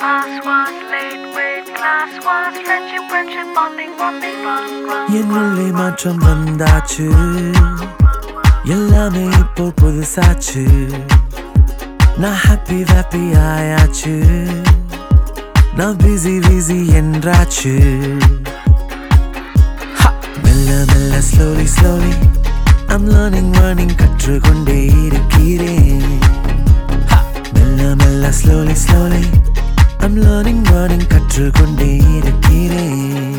class was late with class was friendship, friendship, bonding, bonding, run, run. என்னுள்ளே மாற்றம் வந்தாச்சு எல்லாமே இப்போ புதுசாச்சு நான் ஹாப்பி ஹாப்பி ஆயாச்சு நான் பிஸி பிஸி என்றாச்சு Ha! மெல்ல மெல்ல slowly slowly I'm learning learning கற்றுக்கொண்டே இருக்கிறேன் Ha! மெல்ல மெல்ல slowly slowly I'm learning learning கற்றுக்கொண்டே இருக்கிறேன்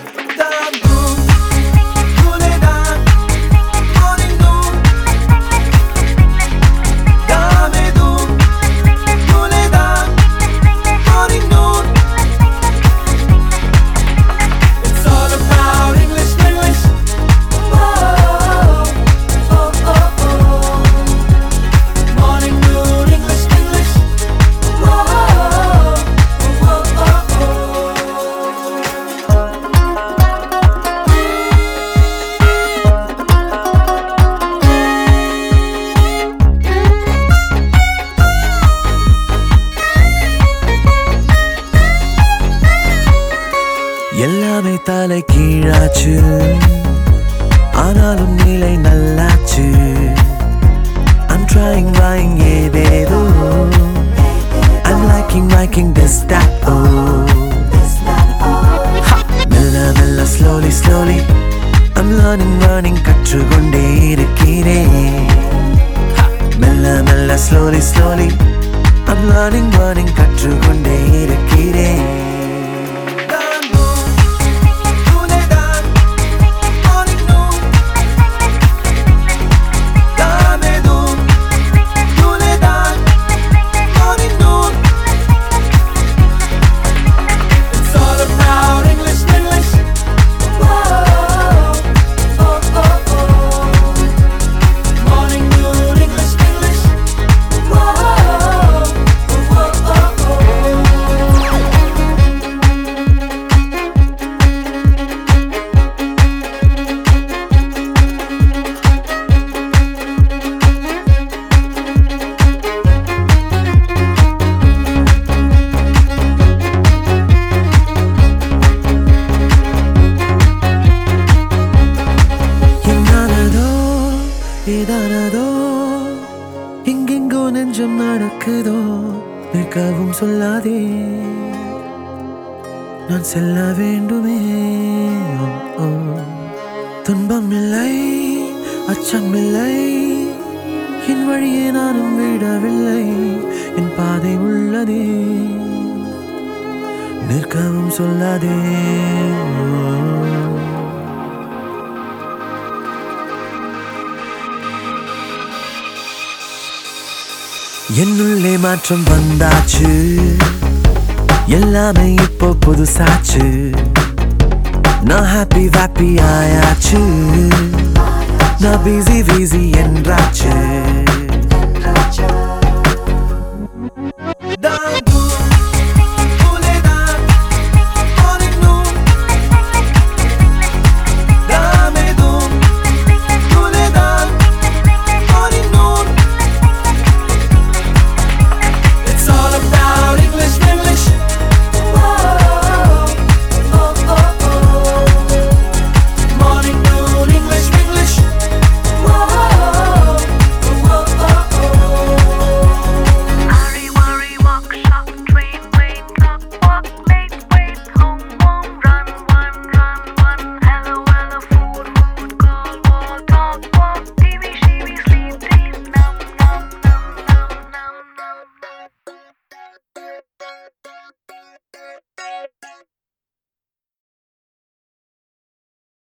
எல்லாமே தலை கீழாச்சு ஆனாலும் நிலை நல்லாச்சு I'm trying trying ஏதேதோ I'm liking liking this that oh Ha! மெல்ல மெல்ல slowly slowly I'm learning learning கற்றுக்கொண்டே இருக்கிறேன் Ha! மெல்ல மெல்ல slowly slowly I'm learning learning கற்றுக்கொண்டே இருக்கிறேன் என்னானதோ ஏதானதோ எங்கெங்கோ நெஞ்சம் நடக்குதோ நிற்கவும் சொல்லாதே நான் செல்ல வேண்டுமே ஓ, ஓ. துன்பம் இல்லை அச்சம் இல்லை என் வழியே நானும் விடவில்லை என் பாதை உள்ளதே நிற்கவும் சொல்லாதே ஓ. என்னுள்ளே மாற்றம் வந்தாச்சு எல்லாமே இப்போ புதுசாச்சு நான் ஹாப்பி ஹாப்பி ஆயாச்சு நான் பிஸி பிஸி என்றாச்சு